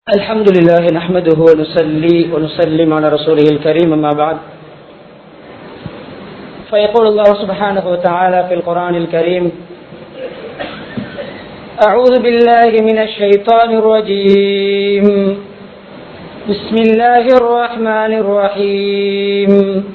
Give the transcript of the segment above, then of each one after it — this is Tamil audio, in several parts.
الحمد لله نحمده ونصلي ونسلم على رسوله الكريم أما بعد فيقول الله سبحانه وتعالى في القرآن الكريم أعوذ بالله من الشيطان الرجيم بسم الله الرحمن الرحيم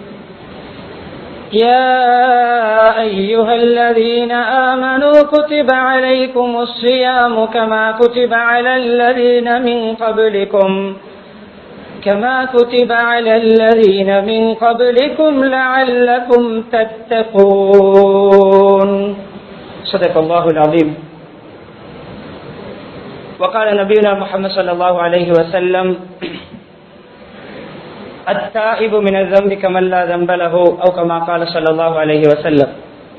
يا أيها الذين آمنوا كتب عليكم الصيام كما كتب على الذين من قبلكم كما كتب على الذين من قبلكم لعلكم تتقون صدق الله العظيم وقال نبينا محمد صلى الله عليه وسلم التائب من الذنب كمن لا ذنب له أو كما قال صلى الله عليه وسلم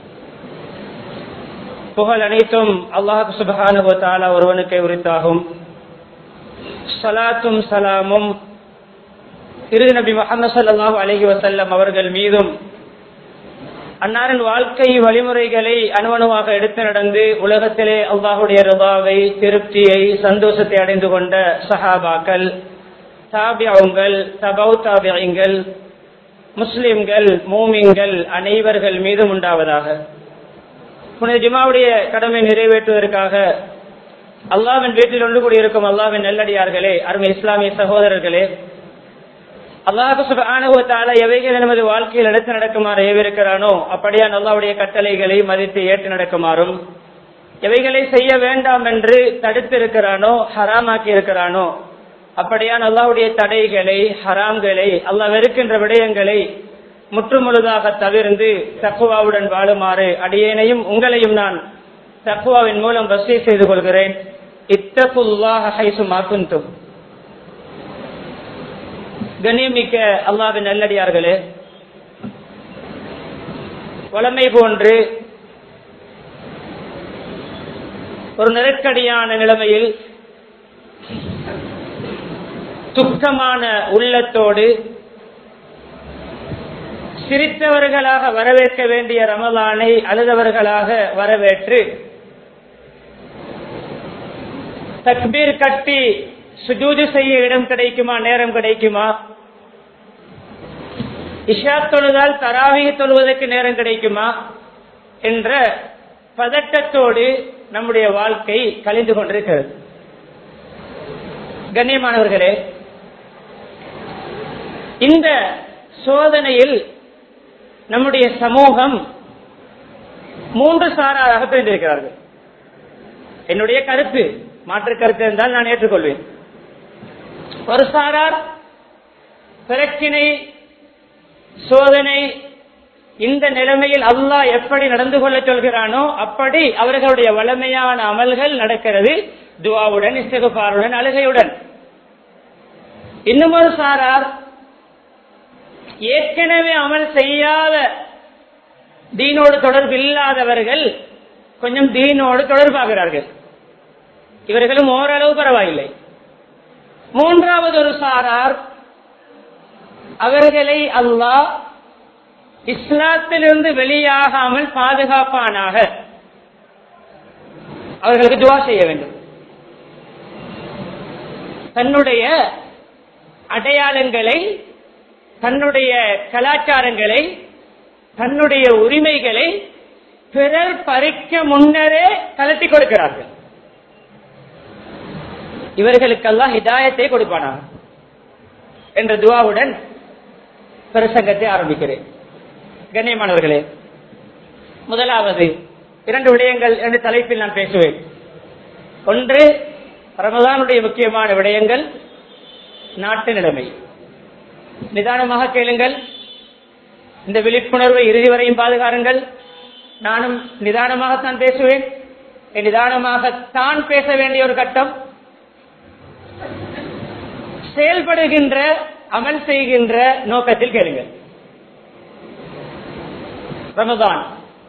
புகழ் அனைத்தும் அல்லாஹு சுபஹானு தாலா ஒருவனுக்கே உரித்தாகும் சலாத்தும் சலாமும் இறுதி நபி முகமது சல்லாஹூ அலஹி வசல்லம் அவர்கள் மீதும் அன்னாரின் வாழ்க்கை வழிமுறைகளை அணுவணுவாக எடுத்து நடந்து உலகத்திலே அல்லாஹுடைய ருபாவை திருப்தியை சந்தோஷத்தை அடைந்து கொண்ட சஹாபாக்கள் தாபியங்கள் தபௌ தாபியங்கள் முஸ்லிம்கள் மூமிங்கள் அனைவர்கள் மீதும் உண்டாவதாக புனித ஜிமாவுடைய கடமை நிறைவேற்றுவதற்காக அல்லாவின் வீட்டில் ஒன்று கூடியிருக்கும் அல்லாவின் நெல்லடியார்களே அருமை இஸ்லாமிய சகோதரர்களே அல்லாஹு சுபானுவத்தால எவைகள் நமது வாழ்க்கையில் எடுத்து நடக்குமாறு ஏவிருக்கிறானோ அப்படியா அல்லாவுடைய கட்டளைகளை மதித்து ஏற்று நடக்குமாறும் எவைகளை செய்ய வேண்டாம் என்று தடுத்திருக்கிறானோ ஹராமாக்கி இருக்கிறானோ அப்படியான் அல்லாவுடைய தடைகளை ஹராம்களை அல்லாஹ் வெறுக்கின்ற விடயங்களை முற்றுமுழுதாக தவிர்ந்து தக்குவாவுடன் வாழுமாறு அடியேனையும் உங்களையும் நான் தக்குவாவின் மூலம் வசதி செய்து கொள்கிறேன் இத்தகுல்லாஹும் கண்ணியமிக்க அல்லாவின் நல்லடியார்களே வளமை போன்று ஒரு நெருக்கடியான நிலைமையில் துக்கமான உள்ளத்தோடு சிரித்தவர்களாக வரவேற்க வேண்டிய ரமலானை அழுதவர்களாக வரவேற்று தக்பீர் கட்டி சுஜூது செய்ய இடம் கிடைக்குமா நேரம் கிடைக்குமா இஷா தொழுதால் தராவிக தொழுவதற்கு நேரம் கிடைக்குமா என்ற பதட்டத்தோடு நம்முடைய வாழ்க்கை கழிந்து கொண்டிருக்கிறது கண்ணியமானவர்களே இந்த சோதனையில் நம்முடைய சமூகம் மூன்று சாராராக பிரிந்திருக்கிறார்கள் என்னுடைய கருத்து மாற்று கருத்து இருந்தால் நான் ஏற்றுக்கொள்வேன் ஒரு சாரார் பிரச்சினை சோதனை இந்த நிலைமையில் அல்லாஹ் எப்படி நடந்து கொள்ள சொல்கிறானோ அப்படி அவர்களுடைய வளமையான அமல்கள் நடக்கிறது துவாவுடன் இசகுபாருடன் அழுகையுடன் இன்னும் ஒரு சாரார் ஏற்கனவே அமல் செய்யாத தீனோடு தொடர்பு இல்லாதவர்கள் கொஞ்சம் தீனோடு தொடர்பாகிறார்கள் இவர்களும் ஓரளவு பரவாயில்லை மூன்றாவது ஒரு சாரார் அவர்களை அல்லாஹ் இஸ்லாத்திலிருந்து வெளியாகாமல் பாதுகாப்பானாக அவர்களுக்கு துவா செய்ய வேண்டும் தன்னுடைய அடையாளங்களை தன்னுடைய கலாச்சாரங்களை தன்னுடைய உரிமைகளை பிறர் பறிக்க முன்னரே கலட்டி கொடுக்கிறார்கள் இவர்களுக்கெல்லாம் ஹிதாயத்தை கொடுப்பானாக என்ற துவாவுடன் பிரசங்கத்தை ஆரம்பிக்கிறேன் கண்ணியமானவர்களே முதலாவது இரண்டு விடயங்கள் என்ற தலைப்பில் நான் பேசுவேன் ஒன்று ரமதானுடைய முக்கியமான விடயங்கள் நாட்டு நிலைமை நிதானமாக கேளுங்கள் இந்த விழிப்புணர்வை இறுதி வரையும் பாதுகாருங்கள் நானும் நிதானமாகத்தான் பேசுவேன் நிதானமாகத்தான் பேச வேண்டிய ஒரு கட்டம் செயல்படுகின்ற அமல் செய்கின்ற நோக்கத்தில் கேளுங்கள் ரமதான்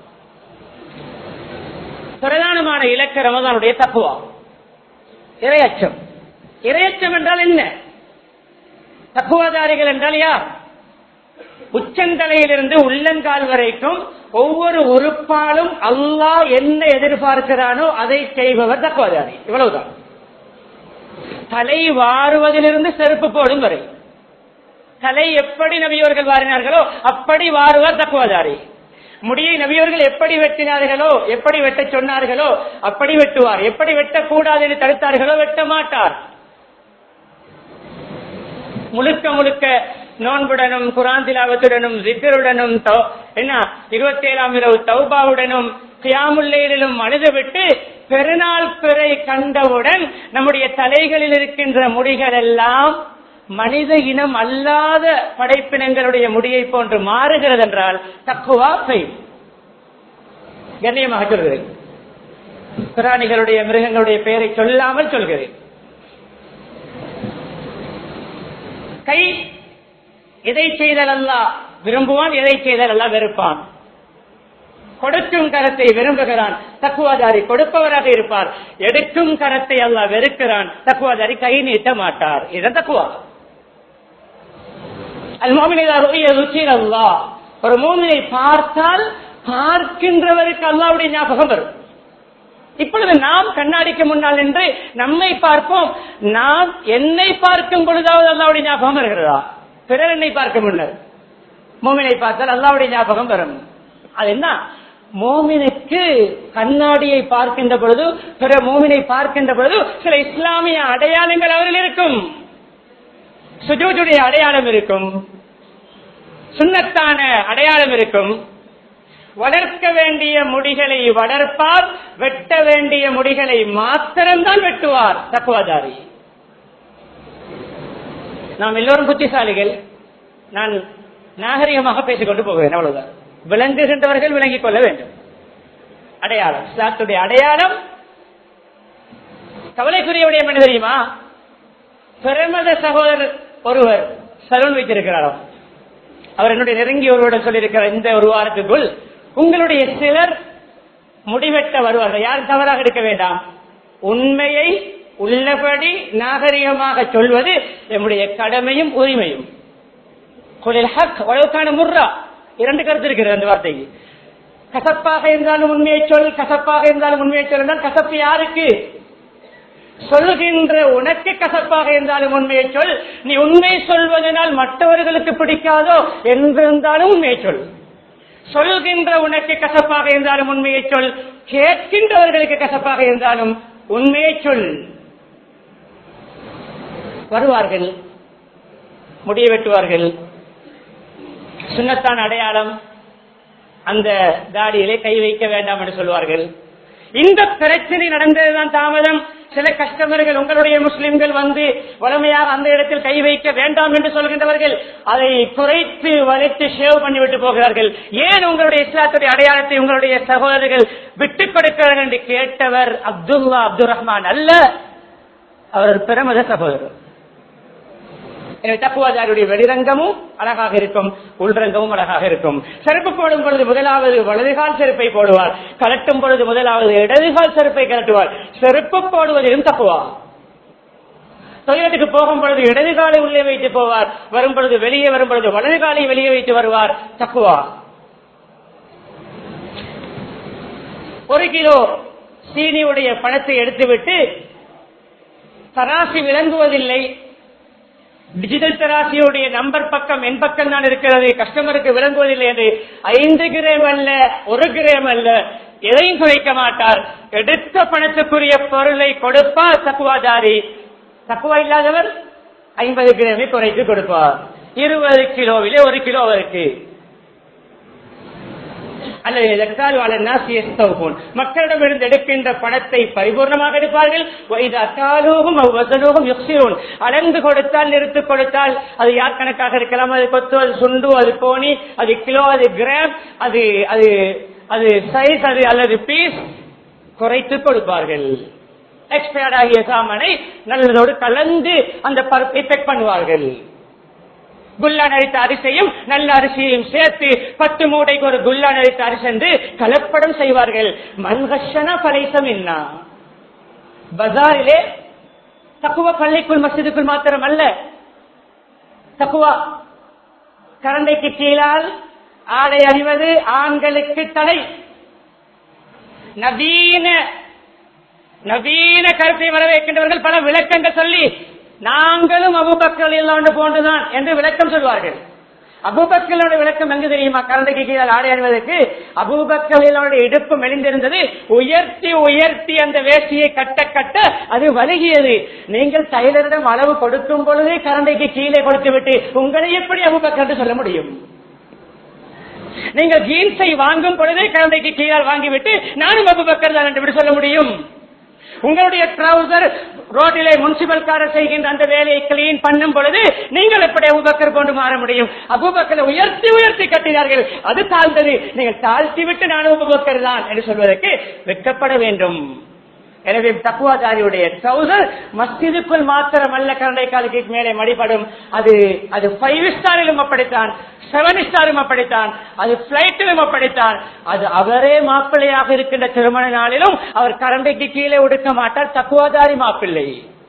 பிரதானமான இலக்க ரமதானுடைய தப்புவா இரையச்சம் இரையச்சம் என்றால் என்ன தக்குவாதாரிகள் என்றால் யார் உச்சந்தலையிலிருந்து உள்ளங்கால் வரைக்கும் ஒவ்வொரு உறுப்பாலும் அல்லாஹ் என்ன எதிர்பார்க்கிறானோ அதை செய்பவர் தக்குவாதாரி இவ்வளவுதான் தலை வாருவதிலிருந்து செருப்பு போடும் வரை தலை எப்படி நபியவர்கள் வாரினார்களோ அப்படி வாருவார் தக்குவதாரி முடியை நபியவர்கள் எப்படி வெட்டினார்களோ எப்படி வெட்ட சொன்னார்களோ அப்படி வெட்டுவார் எப்படி வெட்டக்கூடாது என்று தடுத்தார்களோ வெட்ட மாட்டார் முழுக்க முழுக்க நோன்புடனும் குரான் திலாவத்துடனும் ஜிக்கருடனும் தௌ- என்ன இருபத்தி ஏழாம் இரவு தௌபாவுடனும் கியாமுல்லையிலும் அழுது விட்டு பெருநாள் பிறை கண்டவுடன் நம்முடைய தலைகளில் இருக்கின்ற முடிகள் எல்லாம் மனித இனம் அல்லாத படைப்பினங்களுடைய முடியை போன்று மாறுகிறது என்றால் தக்குவா பெய் கண்ணியமாக சொல்கிறேன் பிராணிகளுடைய மிருகங்களுடைய பெயரை சொல்லாமல் சொல்கிறேன் கை எதை செய்தல் அல்ல விரும்புவான் எதை செய்தல் அல்ல வெறுப்பான் கொடுக்கும் கரத்தை விரும்புகிறான் தக்குவாதாரி கொடுப்பவராக இருப்பார் எடுக்கும் கரத்தை அல்ல வெறுக்கிறான் தக்குவாதாரி கை நீட்ட மாட்டார் இதன் தக்குவா அது மோமினில் அல்லா ஒரு மோமினை பார்த்தால் பார்க்கின்றவருக்கு அல்லாவுடைய ஞாபகம் வரும் இப்பொழுது நாம் கண்ணாடிக்கு முன்னால் நின்று நம்மை பார்ப்போம் நாம் என்னை பார்க்கும் பொழுதாவது அல்லாவுடைய ஞாபகம் வருகிறதா பிறர் என்னை பார்க்க முன்னர் மோமினை பார்த்தால் அல்லாவுடைய ஞாபகம் வரும் அது என்ன மோமினுக்கு கண்ணாடியை பார்க்கின்ற பொழுது பிற மோமினை பார்க்கின்ற பொழுது சில இஸ்லாமிய அடையாளங்கள் அவரில் இருக்கும் சுஜூஜுடைய அடையாளம் இருக்கும் சுண்ணத்தான அடையாளம் இருக்கும் வளர்க்க வேண்டிய முடிகளை வளர்ப்பார் வெட்ட வேண்டிய முடிகளை மாத்திரம்தான் வெட்டுவார் தக்குவாதாரி நாம் எல்லோரும் புத்திசாலிகள் நான் நாகரிகமாக பேசிக்கொண்டு போகிறேன் அவ்வளவுதான் விளங்குகின்றவர்கள் விளங்கிக் கொள்ள வேண்டும் அடையாளம் இஸ்லாத்துடைய அடையாளம் கவலைக்குரிய விடயம் என்ன தெரியுமா பிரமத சகோதரர் ஒருவர் சலூன் வைத்திருக்கிறார் அவர் என்னுடைய நெருங்கிய ஒருவரிடம் சொல்லியிருக்கிறார் இந்த ஒரு வாரத்துக்குள் உங்களுடைய சிலர் முடிவெட்ட வருவார்கள் யாரும் தவறாக எடுக்க வேண்டாம் உண்மையை உள்ளபடி நாகரிகமாக சொல்வது நம்முடைய கடமையும் உரிமையும் குலில் ஹக் வழக்கான முர்ரா இரண்டு கருத்து இருக்கிறது அந்த வார்த்தைக்கு கசப்பாக இருந்தாலும் உண்மையை சொல் கசப்பாக இருந்தாலும் உண்மையை சொல் என்றால் கசப்பு யாருக்கு சொல்லுகின்ற உனக்கு கசப்பாக இருந்தாலும் உண்மையை சொல் நீ உண்மை சொல்வதனால் மற்றவர்களுக்கு பிடிக்காதோ என்றிருந்தாலும் உண்மையை சொல் சொல்கின்ற உனக்கு கசப்பாக இருந்தாலும் உண்மையை சொல் கேட்கின்றவர்களுக்கு கசப்பாக இருந்தாலும் உண்மையை சொல் வருவார்கள் முடிய வெட்டுவார்கள் சுண்ணத்தான் அடையாளம் அந்த தாடியிலே கை வைக்க வேண்டாம் என்று சொல்வார்கள் இந்த பிரச்சனை நடந்ததுதான் தாமதம் சில கஸ்டமர்கள் உங்களுடைய முஸ்லிம்கள் வந்து வலிமையாக அந்த இடத்தில் கை வைக்க வேண்டாம் என்று சொல்கின்றவர்கள் அதை குறைத்து வளைத்து ஷேவ் பண்ணிவிட்டு போகிறார்கள் ஏன் உங்களுடைய இஸ்லாத்துடைய அடையாளத்தை உங்களுடைய சகோதரர்கள் விட்டுக் கொடுக்கிறார்கள் என்று கேட்டவர் அப்துல்லா அப்துல் ரஹ்மான் அல்ல அவர் ஒரு பிரமத சகோதரர் எனவே தக்குவாதாருடைய வெளிரங்கமும் அழகாக இருக்கும் உள்ரங்கமும் அழகாக இருக்கும் செருப்பு போடும் பொழுது முதலாவது வலதுகால் செருப்பை போடுவார் கலட்டும் பொழுது முதலாவது இடதுகால் செருப்பை கலட்டுவார் செருப்பு போடுவதிலும் தக்குவா தொழிலத்துக்கு போகும் பொழுது இடது காலை உள்ளே வைத்து போவார் வரும் பொழுது வெளியே வரும் பொழுது வலது காலை வெளியே வைத்து வருவார் தக்குவா ஒரு கிலோ சீனியுடைய பணத்தை எடுத்துவிட்டு தராசி விளங்குவதில்லை டிஜிட்டல் தராசியுடைய நம்பர் பக்கம் என் பக்கம் தான் இருக்கிறது கஸ்டமருக்கு விளங்குவதில்லை என்று ஐந்து கிராம் அல்ல ஒரு கிராம் அல்ல எதையும் குறைக்க மாட்டார் எடுத்த பணத்துக்குரிய பொருளை கொடுப்பார் தக்குவாதாரி தக்குவா இல்லாதவர் ஐம்பது கிராமை குறைத்து கொடுப்பார் இருபது கிலோவிலே ஒரு கிலோ அவருக்கு அல்லது மக்களிடமிருந்து எடுக்கின்ற பணத்தை பரிபூர்ணமாக எடுப்பார்கள் அளந்து கொடுத்தால் நிறுத்து கொடுத்தால் அது யார் கணக்காக இருக்கலாம் அது கொத்து அது சுண்டு அது கோணி அது கிலோ அது கிராம் அது அது அது சைஸ் அது அல்லது பீஸ் குறைத்து கொடுப்பார்கள் எக்ஸ்பயர்ட் ஆகிய சாமானை நல்லதோடு கலந்து அந்த பருப்பை பெக் பண்ணுவார்கள் குல்லான் அரித்த அரிசையும் நல்ல அரிசியையும் சேர்த்து பத்து மூடைக்கு ஒரு குல்லான் அரித்த அரிசி என்று கலப்படம் செய்வார்கள் மன்கஷன பரைசம் என்ன பஜாரிலே தக்குவ பள்ளிக்குள் மசிதுக்குள் மாத்திரம் அல்ல தக்குவா கரண்டைக்கு கீழால் ஆடை அணிவது ஆண்களுக்கு தடை நவீன நவீன கருத்தை வரவேற்கின்றவர்கள் பல விளக்கங்கள் சொல்லி நாங்களும் அபுபக்கர் இல்லாண்டு போன்றுதான் என்று விளக்கம் சொல்வார்கள் அபுபக்கலோட விளக்கம் எங்கு தெரியுமா கரண்டைக்கு கீழே ஆடை அணிவதற்கு அபுபக்கலோட இடுப்பு மெலிந்திருந்தது உயர்த்தி உயர்த்தி அந்த வேஷ்டியை கட்ட கட்ட அது வலுகியது நீங்கள் டைலரிடம் அளவு கொடுக்கும் பொழுதே கரண்டைக்கு கீழே கொடுத்து விட்டு உங்களை எப்படி அபுபக்கர் என்று சொல்ல முடியும் நீங்கள் ஜீன்ஸை வாங்கும் பொழுதே கரண்டைக்கு கீழே வாங்கிவிட்டு நானும் அபுபக்கர் தான் என்று எப்படி சொல்ல முடியும் உங்களுடைய ட்ரௌசர் ரோட்டிலே முனிசிபல் காரர் செய்கின்ற அந்த வேலையை கிளீன் பண்ணும் பொழுது நீங்கள் எப்படி அபுபக்கர் கொண்டு மாற முடியும் அபுபக்கரை உயர்த்தி உயர்த்தி கட்டினார்கள் அது தாழ்ந்தது நீங்கள் தாழ்த்தி விட்டு நான் அபுபக்கர் தான் என்று சொல்வதற்கு வெட்கப்பட வேண்டும் எனவே தக்குவாதாரியுடைய ட்ரௌசர் மஸ்ஜிதுக்குள் மாத்திரம் அல்ல கரண்டை காலுக்கு மேலே மடிப்படும் அது அது ஃபைவ் ஸ்டாரிலும் அப்படித்தான் செவன் ஸ்டாரும் அப்படித்தான் அது பிளைட்டிலும் அப்படித்தான் அது அவரே மாப்பிள்ளையாக இருக்கின்ற திருமண நாளிலும் அவர் கரண்டைக்கு கீழே ஒடுக்க மாட்டார் தக்குவாதாரி மாப்பிள்ளை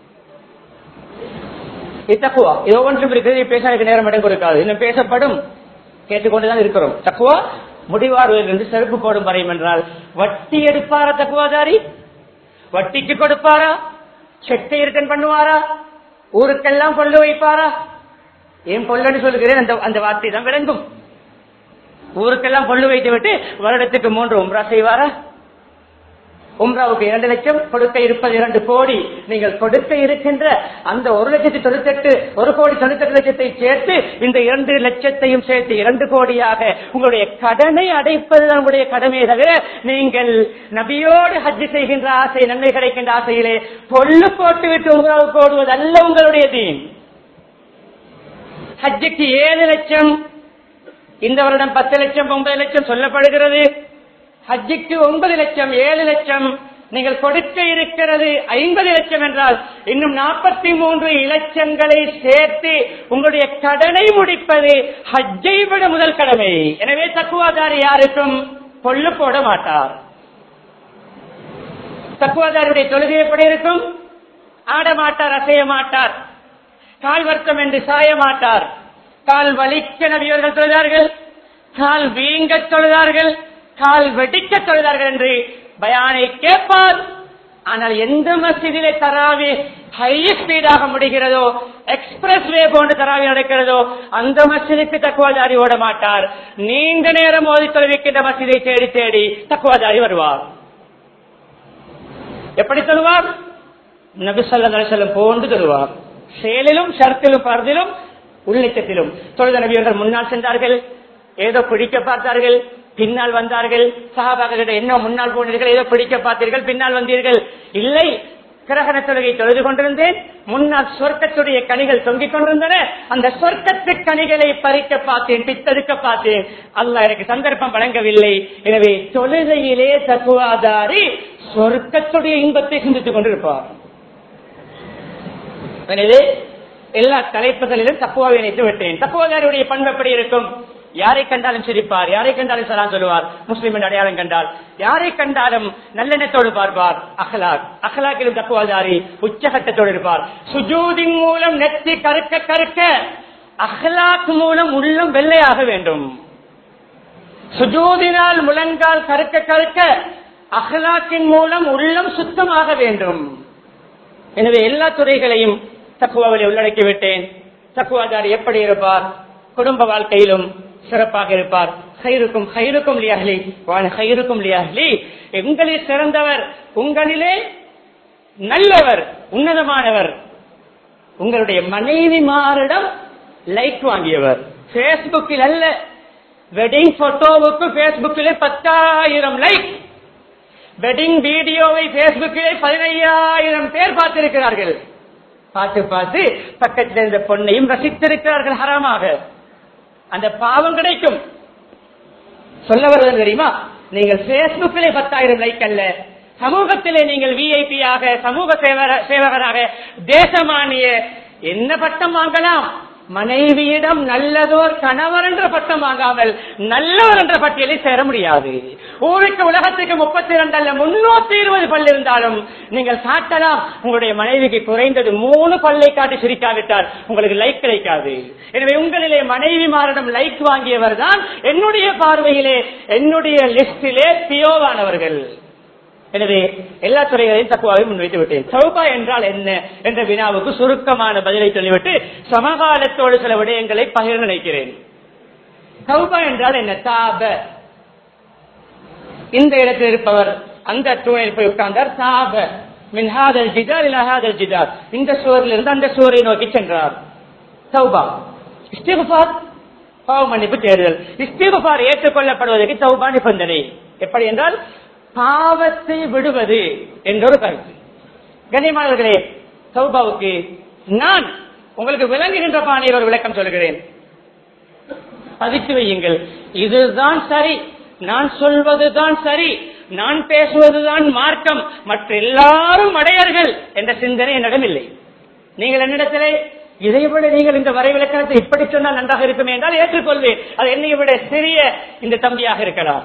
தக்குவா இது ஒவ்வொன்றும் இருக்கிறது பேசுறதுக்கு நேரம் இடம் கொடுக்காது இன்னும் பேசப்படும் கேட்டுக்கொண்டுதான் இருக்கிறோம் தக்குவா முடிவார்வதிலிருந்து செருப்பு போடும் வரையும் என்றால் வட்டி எடுப்பாரா தக்குவாதாரி வட்டிக்கு கொடுப்பாரா செக்கை ரிட்டர்ன் பண்ணுவாரா ஊருக்கெல்லாம் கொள்ளு வைப்பாரா ஏன் கொள்ளன்னு சொல்லுகிறேன் அந்த அந்த வார்த்தை தான் விளங்கும் ஊருக்கெல்லாம் கொள்ளு வைத்து விட்டு வருடத்துக்கு மூன்று உம்ரா செய்வாரா உம்ராவுக்கு இரண்டு லட்சம் கொடுக்க இருப்பது இரண்டு கோடி நீங்கள் கொடுக்க இருக்கின்ற அந்த ஒரு லட்சத்தி தொண்ணூத்தெட்டு ஒரு கோடி தொண்ணூத்தெட்டு லட்சத்தை சேர்த்து இந்த இரண்டு லட்சத்தையும் சேர்த்து இரண்டு கோடியாக உங்களுடைய கடனை அடைப்பது உங்களுடைய கடமையை தவிர நீங்கள் நபியோடு ஹஜ்ஜு செய்கின்ற ஆசை நன்மை கிடைக்கின்ற ஆசையிலே பொல்லு போட்டு விட்டு உம்ராவுக்கு ஓடுவது அல்ல உங்களுடைய தீன் ஹஜ்ஜுக்கு ஏழு லட்சம் இந்த வருடம் பத்து லட்சம் ஒன்பது லட்சம் சொல்லப்படுகிறது ஹஜ்ஜுக்கு ஒன்பது லட்சம் ஏழு லட்சம் நீங்கள் கொடுக்க இருக்கிறது ஐம்பது லட்சம் என்றால் இன்னும் நாற்பத்தி மூன்று இலட்சங்களை சேர்த்து உங்களுடைய கடனை முடிப்பது ஹஜ்ஜை விட முதல் கடமை எனவே தக்குவாதாரி யாருக்கும் கொள்ளு போட மாட்டார் தக்குவாதாருடைய தொழுகை எப்படி இருக்கும் ஆட மாட்டார் அசைய மாட்டார் கால் வருத்தம் என்று சாய மாட்டார் கால் வலிக்க நபியவர்கள் தொழுதார்கள் கால் வீங்க தொழுதார்கள் கால் வெடிக்க தொழுதார்கள் என்று பயானை கேட்பார் ஆனால் எந்த மசிதிலே தராவி ஹை ஸ்பீடாக முடிகிறதோ எக்ஸ்பிரஸ் வே போன்று தராவி நடக்கிறதோ அந்த மசிதிக்கு தக்குவாதாரி ஓட மாட்டார் நீண்ட நேரம் ஓதி தொழுவிக்கின்ற மசிதை தேடி தேடி தக்குவாதாரி வருவார் எப்படி சொல்லுவார் நபி சொல்லா செல்லம் போன்று தருவார் செயலிலும் ஷர்த்திலும் பரதிலும் உள்ளிட்டத்திலும் தொழுத நபியர்கள் முன்னால் சென்றார்கள் ஏதோ பிடிக்க பார்த்தார்கள் பின்னால் வந்தார்கள் சகாபாக என்ன முன்னால் போனீர்கள் ஏதோ பிடிக்க பார்த்தீர்கள் பின்னால் வந்தீர்கள் இல்லை கிரகண தொழுகை தொழுது கொண்டிருந்தேன் முன்னால் சொர்க்கத்துடைய கனிகள் தொங்கிக் கொண்டிருந்தன அந்த சொர்க்கத்து கனிகளை பறிக்க பார்த்தேன் பித்தெடுக்க பார்த்தேன் அல்லாஹ் எனக்கு சந்தர்ப்பம் வழங்கவில்லை எனவே தொழுகையிலே தக்குவாதாரி சொர்க்கத்துடைய இன்பத்தை சிந்தித்துக் கொண்டிருப்பார் எனவே எல்லா தலைப்புகளிலும் தப்புவாவை இணைத்து விட்டேன் தப்புவாதாருடைய பண்பு எப்படி இருக்கும் யாரை கண்டாலும் சிரிப்பார் யாரை கண்டாலும் சலாம் சொல்லுவார் முஸ்லிமின் அடையாளம் கண்டால் யாரை கண்டாலும் நல்லெண்ணத்தோடு பார்ப்பார் அகலாக் அகலாக்கிலும் தப்புவாதாரி உச்சகட்டத்தோடு இருப்பார் சுஜூதின் மூலம் நெத்தி கருக்க கருக்க அகலாக் மூலம் உள்ளம் வெள்ளையாக வேண்டும் சுஜூதினால் முழங்கால் கருக்க கருக்க அகலாக்கின் மூலம் உள்ளம் சுத்தமாக வேண்டும் எனவே எல்லா துறைகளையும் தக்குவாவில் உள்ளடக்கி விட்டேன் தக்குவாதாரி எப்படி இருப்பார் குடும்ப வாழ்க்கையிலும் சிறப்பாக இருப்பார் ஹைருக்கும் ஹைருக்கும் லியாஹ்லி ஹைருக்கும் லியாஹ்லி எங்களில் சிறந்தவர் உங்களிலே நல்லவர் உன்னதமானவர் உங்களுடைய மனைவிமாரிடம் லைக் வாங்கியவர் பேஸ்புக்கில் அல்ல வெட்டிங் போட்டோவுக்கு பேஸ்புக்கிலே பத்தாயிரம் லைக் வெட்டிங் வீடியோவை பேஸ்புக்கிலே பதினையாயிரம் பேர் பார்த்திருக்கிறார்கள் பார்த்து பார்த்து பக்கத்தில் இருந்த பொண்ணையும் ரசித்திருக்கிறார்கள் ஹராமாக அந்த பாவம் கிடைக்கும் சொல்ல வருவது தெரியுமா நீங்கள் பேஸ்புக்கிலே பத்தாயிரம் லைக் அல்ல சமூகத்திலே நீங்கள் விஐபியாக சமூக சேவர- சேவகராக தேசமானிய என்ன பட்டம் வாங்கலாம் மனைவியிடம் நல்லதோர் கணவர் என்ற பட்டம் வாங்காமல் நல்லவர் என்ற பட்டியலில் சேர முடியாது ஊருக்கு உலகத்துக்கு முப்பத்தி இரண்டு அல்ல முன்னூத்தி இருபது பல் இருந்தாலும் நீங்கள் காட்டலாம் உங்களுடைய மனைவிக்கு குறைந்தது மூணு பல்லை காட்டி சிரிக்காவிட்டால் உங்களுக்கு லைக் கிடைக்காது எனவே உங்களிலே மனைவிமாரிடம் லைக் வாங்கியவர் தான் என்னுடைய பார்வையிலே என்னுடைய லிஸ்டிலே பியோவானவர்கள் எனவே எல்லா துறைகளையும் தக்குவாவை முன்வைத்து விட்டேன் சௌபா என்றால் என்ன என்ற வினாவுக்கு சுருக்கமான பதிலை சொல்லிவிட்டு சமகாலத்தோடு சில விடயங்களை பகிர்ந்து நினைக்கிறேன் சௌபா என்றால் என்ன தாப இந்த இடத்தில் இருப்பவர் அந்த தூணில் போய் உட்கார்ந்தார் தாப மின்ஹாதல் ஜிதார் இலஹாதல் ஜிதார் இந்த சுவரில் இருந்து அந்த சுவரை நோக்கி சென்றார் சௌபா இஸ்திகுபார் பாவ மன்னிப்பு தேடுதல் இஸ்திகுபார் ஏற்றுக்கொள்ளப்படுவதற்கு சௌபா நிபந்தனை எப்படி என்றால் பாவத்தை விடுவது என்ற ஒரு கருத்து கண்ணியமானவர்களே சௌபாவுக்கு நான் உங்களுக்கு விளங்குகின்ற பாணியில் ஒரு விளக்கம் சொல்கிறேன் பதித்து வையுங்கள் இதுதான் சரி நான் சொல்வதுதான் சரி நான் பேசுவதுதான் மார்க்கம் மற்ற எல்லாரும் அடையர்கள் என்ற சிந்தனை என்னிடம் இல்லை நீங்கள் என்னிடத்திலே இதை விட நீங்கள் இந்த வரை விளக்கணத்தை இப்படி சொன்னால் நன்றாக இருக்குமே என்றால் ஏற்றுக்கொள்வேன் அது என்னை விட சிறிய இந்த தம்பியாக இருக்கலாம்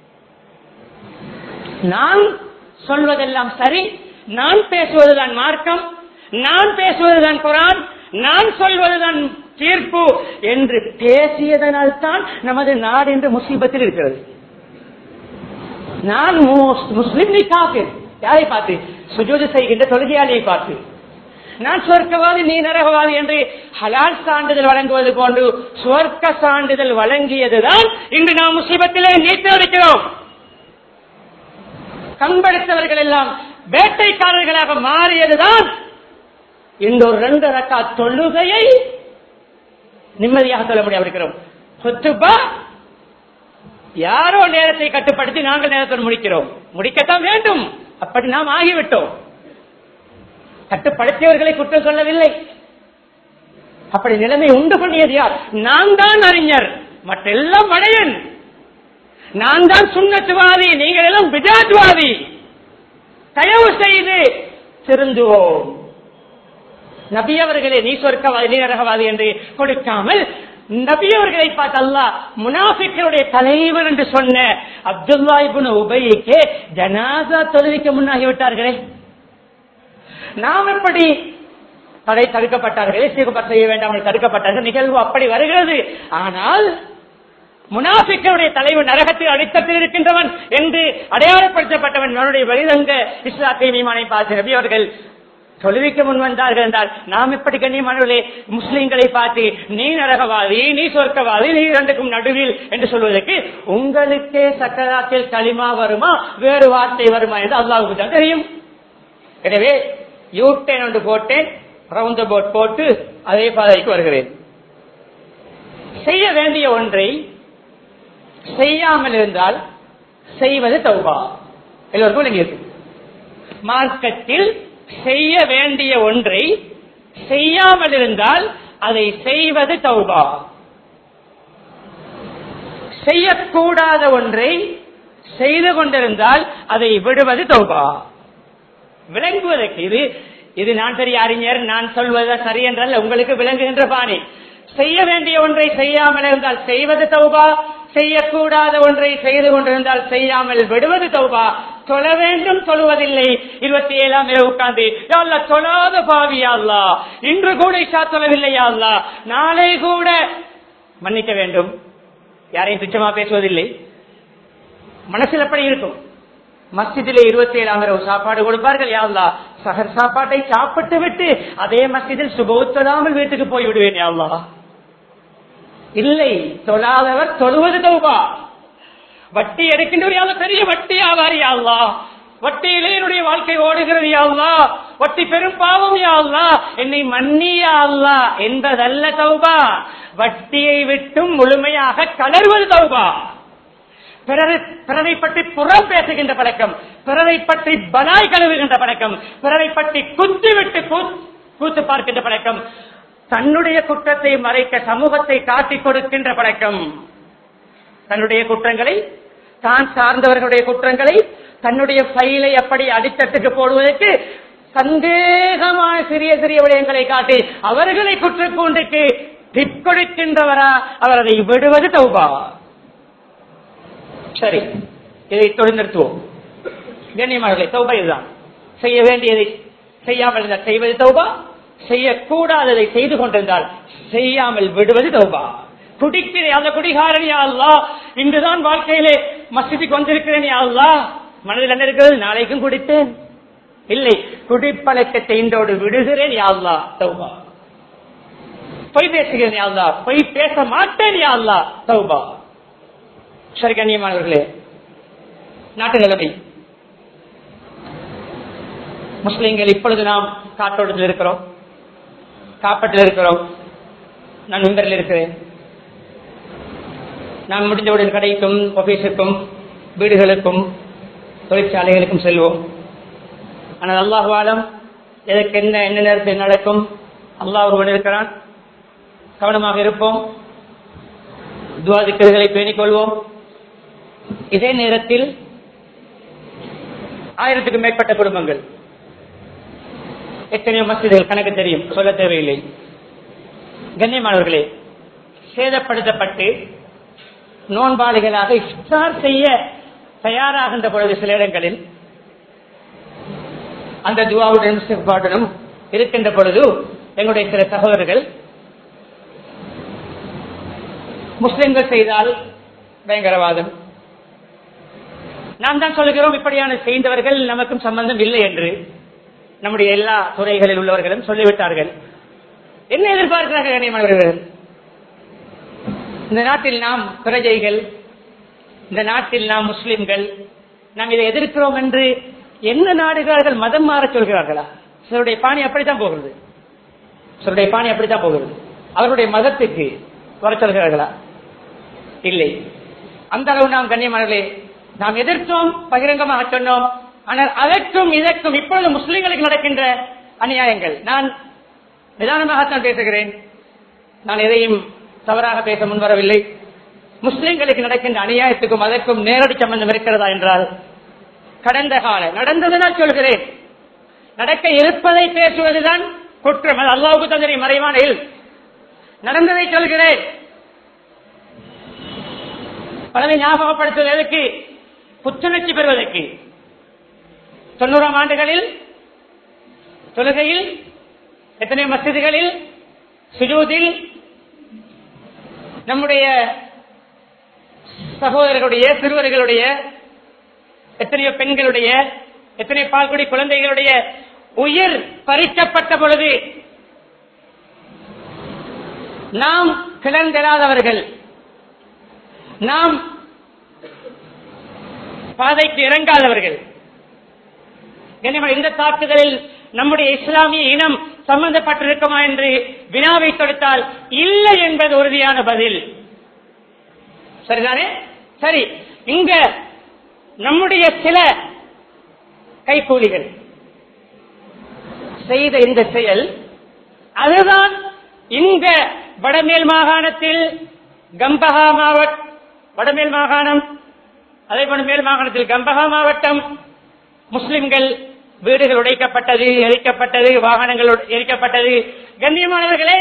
நான் சொல்வதெல்லாம் சரி நான் பேசுவதுதான் மார்க்கம் நான் பேசுவதுதான் குரான் நான் சொல்வதுதான் தீர்ப்பு என்று பேசியதனால் தான் நமது நாடு என்று முசீபத்தில் இருக்கிறது நான் முஸ்லிம் நீ காப்பீர் யாரை பார்த்து சுஜூது செய்கின்ற தொழுகையாளியை பார்த்து நான் சொர்க்கவாதி நீ நரகவாதி என்று ஹலால் சான்றிதழ் வழங்குவது போன்று சொர்க்க சான்றிதழ் வழங்கியதுதான் இன்று நாம் முசீபத்திலே நீத்து இருக்கிறோம் கண்படுத்தவர்கள் எல்லாம் வேட்டைக்காரர்களாக மாறியதுதான் இந்த ஒரு ரெண்டு ரக்கா தொழுகையை நிம்மதியாக சொல்ல முடியாம இருக்கிறோம் சொத்துப்பா யாரோ நேரத்தை கட்டுப்படுத்தி நாங்கள் நேரத்தோடு முடிக்கிறோம் முடிக்கத்தான் வேண்டும் அப்படி நாம் ஆகிவிட்டோம் கட்டுப்படுத்தியவர்களை குற்றம் சொல்லவில்லை அப்படி நிலைமை உண்டு பண்ணியது யார் நான் தான் அறிஞர் மற்றெல்லாம் மடையன் நான் தான் சுண்ணத்துவாதி நீங்கள் எல்லாம் பிஜாத்வாதி தயவு செய்து திருந்துவோம் நபி அவர்களே நீ சொர்க்கவாதி நீ நரகவாதி என்று கொடுக்காமல் நபி அவர்களை பார்த்து அல்லா முனாஃபிக்களுடைய தலைவர் என்று சொன்ன அப்துல்லா இபுன் உபைக்கு ஜனாசா தொழுவிக்க முன்னாகிவிட்டார்களே நாம் எப்படி தடை தடுக்கப்பட்டார்களே சீகுபர் செய்ய வேண்டாம் என்று தடுக்கப்பட்டார்கள் நிகழ்வு அப்படி வருகிறது ஆனால் முனாஃபிக்களுடைய தலைவர் நரகத்தில் அடித்தத்தில் இருக்கின்றவன் என்று அடையாளப்படுத்தப்பட்டவன் அவனுடைய வெளிரங்க இஸ்லாத்தை மீமானை பார்த்து நபி அவர்கள் தொழுவிக்க முன் வந்தார்கள் என்றால் நாம் எப்படி கண்ணியமானவர்களே முஸ்லிம்களை பார்த்து நீ நரகவாதி நீ சொர்க்கவாதி நீ இரண்டுக்கும் நடுவில் என்று சொல்வதற்கு உங்களுக்கே சக்கராத்தில் களிமா வருமா வேறு வார்த்தை வருமா என்று அல்லாவுக்கு தான் தெரியும் எனவே யூட்டேன் ஒன்று போட்டேன் ரவுண்ட் போட் போட்டு அதே பாதைக்கு வருகிறேன் செய்ய வேண்டிய ஒன்றை செய்யாமல் இருந்தால் செய்வது தௌபா எல்லோருக்கும் விளங்கியது மார்க்கத்தில் செய்ய வேண்டிய ஒன்றை செய்யாமல் இருந்தால் அதை செய்வது தௌபா செய்யக்கூடாத ஒன்றை செய்து கொண்டிருந்தால் அதை விடுவது தௌபா விளங்குவதற்கு இது இது நான் பெரிய அறிஞர் நான் சொல்வது சரி என்றால் உங்களுக்கு விளங்குகின்ற பாணி செய்ய வேண்டிய ஒன்றை செய்யாமல் இருந்தால் செய்வது தௌபா செய்யக்கூடாத ஒன்றை செய்து கொண்டிருந்தால் செய்யாமல் விடுவது தௌபா தொழ வேண்டும் தொழுவதில்லை இருபத்தி ஏழாம் இரவு உட்கார்ந்து யாழ்லா தொழாத பாவியாள்லா இன்று கூட இஷா தொழவில்லையா அல்லா நாளை கூட மன்னிக்க வேண்டும் யாரையும் துச்சமா பேசுவதில்லை மனசில் எப்படி இருக்கும் மஸ்ஜிதிலே இருபத்தி ஏழாம் இரவு சாப்பாடு கொடுப்பார்கள் யாழ்லா சகர் சாப்பாட்டை சாப்பிட்டு விட்டு அதே மஸ்ஜிதில் சுபோத்தலாமல் வீட்டுக்கு போய் விடுவேன் யாழ்லா இல்லை தொழாதவர் தொழுவது தௌபா வட்டி எடுக்கின்ற பெரிய வட்டி ஆவார் யாழ்லா வட்டியிலே என்னுடைய வாழ்க்கை ஓடுகிறது யாழ்லா வட்டி பெரும் பாவம் யாழ்லா என்னை மன்னியாள்லா என்பதல்ல தௌபா வட்டியை விட்டும் முழுமையாக கலர்வது தௌபா பிறரை பிறரை பற்றி புறம் பேசுகின்ற பழக்கம் பிறரை பற்றி பலாய் கழுவுகின்ற பழக்கம் பிறரை பற்றி குத்தி விட்டு கூத்து பார்க்கின்ற பழக்கம் தன்னுடைய குற்றத்தை மறைக்க சமூகத்தை காட்டிக் கொடுக்கின்ற பழக்கம் தன்னுடைய குற்றங்களை தான் சார்ந்தவர்களுடைய குற்றங்களை தன்னுடைய ஃபைலை அப்படி அடித்தட்டுக்கு போடுவதற்கு சந்தேகமான சிறிய சிறிய விடயங்களை காட்டி அவர்களை குற்றக்கூண்டுக்கு டிப் கொடுக்கின்றவரா அவர் அதை விடுவது தௌபா சரி இதை தொழில்நிறுத்துவோம் கண்ணியமானவர்களை தௌபா இதுதான் செய்ய வேண்டியதை செய்யாமல் இருந்தால் செய்வது தௌபா செய்யக்கூடாததை செய்து கொண்டிருந்தால் செய்யாமல் விடுவது தௌபா குடிக்கிறேன் அந்த குடிகாரன் அல்லா இன்றுதான் வாழ்க்கையிலே மசிதிக்கு வந்திருக்கிறேன் அல்லா மனதில் என்ன இருக்கிறது நாளைக்கும் குடித்தேன் இல்லை குடிப்பழக்கத்தை இன்றோடு விடுகிறேன் யாழ்லா தௌபா பொய் பேசுகிறேன் யாழ்லா பொய் பேச மாட்டேன் யாழ்லா தௌபா சரி கண்ணியமானவர்களே நாட்டு நிலைமை முஸ்லிம்கள் இப்பொழுது நாம் காற்றோட்டத்தில் இருக்கிறோம் காப்பட்டில் இருக்கிறோம் நான் முன்பரில் இருக்கிறேன் நான் முடிந்தவுடன் கடைக்கும் ஆபீஸுக்கும் வீடுகளுக்கும் தொழிற்சாலைகளுக்கும் செல்வோம் ஆனால் அல்லாஹ்வாலம் எதற்கு என்ன என்ன நேரத்தில் நடக்கும் அல்லாஹ் ஒருவன் இருக்கிறான் கவனமாக இருப்போம் துவாதிக்கர்களை பேணிக் கொள்வோம் இதே நேரத்தில் ஆயிரத்துக்கும் மேற்பட்ட குடும்பங்கள் எத்தனையோ மசிதிகள் கணக்கு தெரியும் சொல்ல தேவையில்லை கண்ணியமானவர்களே சேதப்படுத்தப்பட்டு நோன்பாளிகளாக இஃப்தார் செய்ய தயாராகின்ற பொழுது சில இடங்களில் அந்த துவாவுடன் சிறுபாட்டுடன் இருக்கின்ற பொழுது எங்களுடைய சில சகோதரர்கள் முஸ்லிம்கள் செய்தால் பயங்கரவாதம் நாம் தான் சொல்லுகிறோம் இப்படியான செய்தவர்கள் நமக்கும் சம்பந்தம் இல்லை என்று நம்முடைய எல்லா துறைகளில் உள்ளவர்களும் சொல்லிவிட்டார்கள் என்ன எதிர்பார்க்கிறார்கள் கண்ணியமானவர்கள் இந்த நாட்டில் நாம் பிரஜைகள் இந்த நாட்டில் நாம் முஸ்லிம்கள் நாம் இதை எதிர்க்கிறோம் என்று என்ன நாடுகள் மதம் மாற சொல்கிறார்களா சிலருடைய பாணி அப்படித்தான் போகிறது சிலருடைய பாணி அப்படித்தான் போகிறது அவருடைய மதத்துக்கு வர சொல்கிறார்களா இல்லை அந்த அளவு நாம் கண்ணியமானவர்களே நாம் எதிர்த்தோம் பகிரங்கமாக சொன்னோம் ஆனால் அதற்கும் இதற்கும் இப்பொழுது முஸ்லிம்களுக்கு நடக்கின்ற அநியாயங்கள் நான் நிதானமாகத்தான் பேசுகிறேன் நான் எதையும் தவறாக பேச முன்வரவில்லை முஸ்லிம்களுக்கு நடக்கின்ற அநியாயத்துக்கும் அதற்கும் நேரடி சம்பந்தம் இருக்கிறதா என்றால் கடந்த கால நடந்ததுதான் சொல்கிறேன் நடக்க இருப்பதை பேசுவதுதான் குற்றம் அது அல்லாவுக்கு தந்தரி மறைவான இல். நடந்ததை சொல்கிறேன் பலரை ஞாபகப்படுத்துவதற்கு புத்துணர்ச்சி பெறுவதற்கு தொண்ணூறாம் ஆண்டுகளில் தொழுகையில் எத்தனை மசிதிகளில் சுஜூதில் நம்முடைய சகோதரர்களுடைய சிறுவர்களுடைய எத்தனையோ பெண்களுடைய எத்தனை பால்குடி குழந்தைகளுடைய உயிர் பறிக்கப்பட்ட பொழுது நாம் கிளந்தெழாதவர்கள் நாம் பாதைக்கு இறங்காதவர்கள் எனவே இந்த தாக்குதலில் நம்முடைய இஸ்லாமிய இனம் சம்பந்தப்பட்டிருக்குமா என்று வினாவை தொடுத்தால் இல்லை என்பது உறுதியான பதில் சரிதானே சரி இங்க நம்முடைய சில கைக்கூலிகள் செய்த இந்த செயல் அதுதான் இந்த வடமேல் மாகாணத்தில் கம்பஹா மாவட்ட வடமேல் மாகாணம் அதே போல மேல் மாகாணத்தில் கம்பஹா மாவட்டம் முஸ்லிம்கள் வீடுகள் உடைக்கப்பட்டது எரிக்கப்பட்டது வாகனங்கள் உட- எரிக்கப்பட்டது கண்ணியமானவர்களே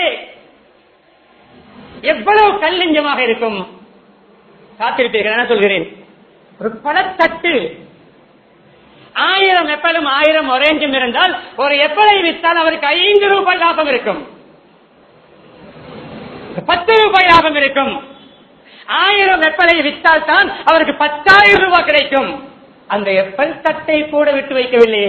எவ்வளவு கல்லஞ்சமாக இருக்கும் காத்திருப்பீர்கள் நான் சொல்கிறேன் ஒரு பழத்தட்டு ஆயிரம் எப்பலும் ஆயிரம் ஒரேஞ்சும் இருந்தால் ஒரு எப்பலை விற்றால் அவருக்கு ஐந்து ரூபாய் லாபம் இருக்கும் பத்து ரூபாய் லாபம் இருக்கும் ஆயிரம் எப்பலை விற்றால் தான் அவருக்கு பத்தாயிரம் ரூபாய் கிடைக்கும் அந்த எப்பல் தட்டை கூட விட்டு வைக்கவில்லையே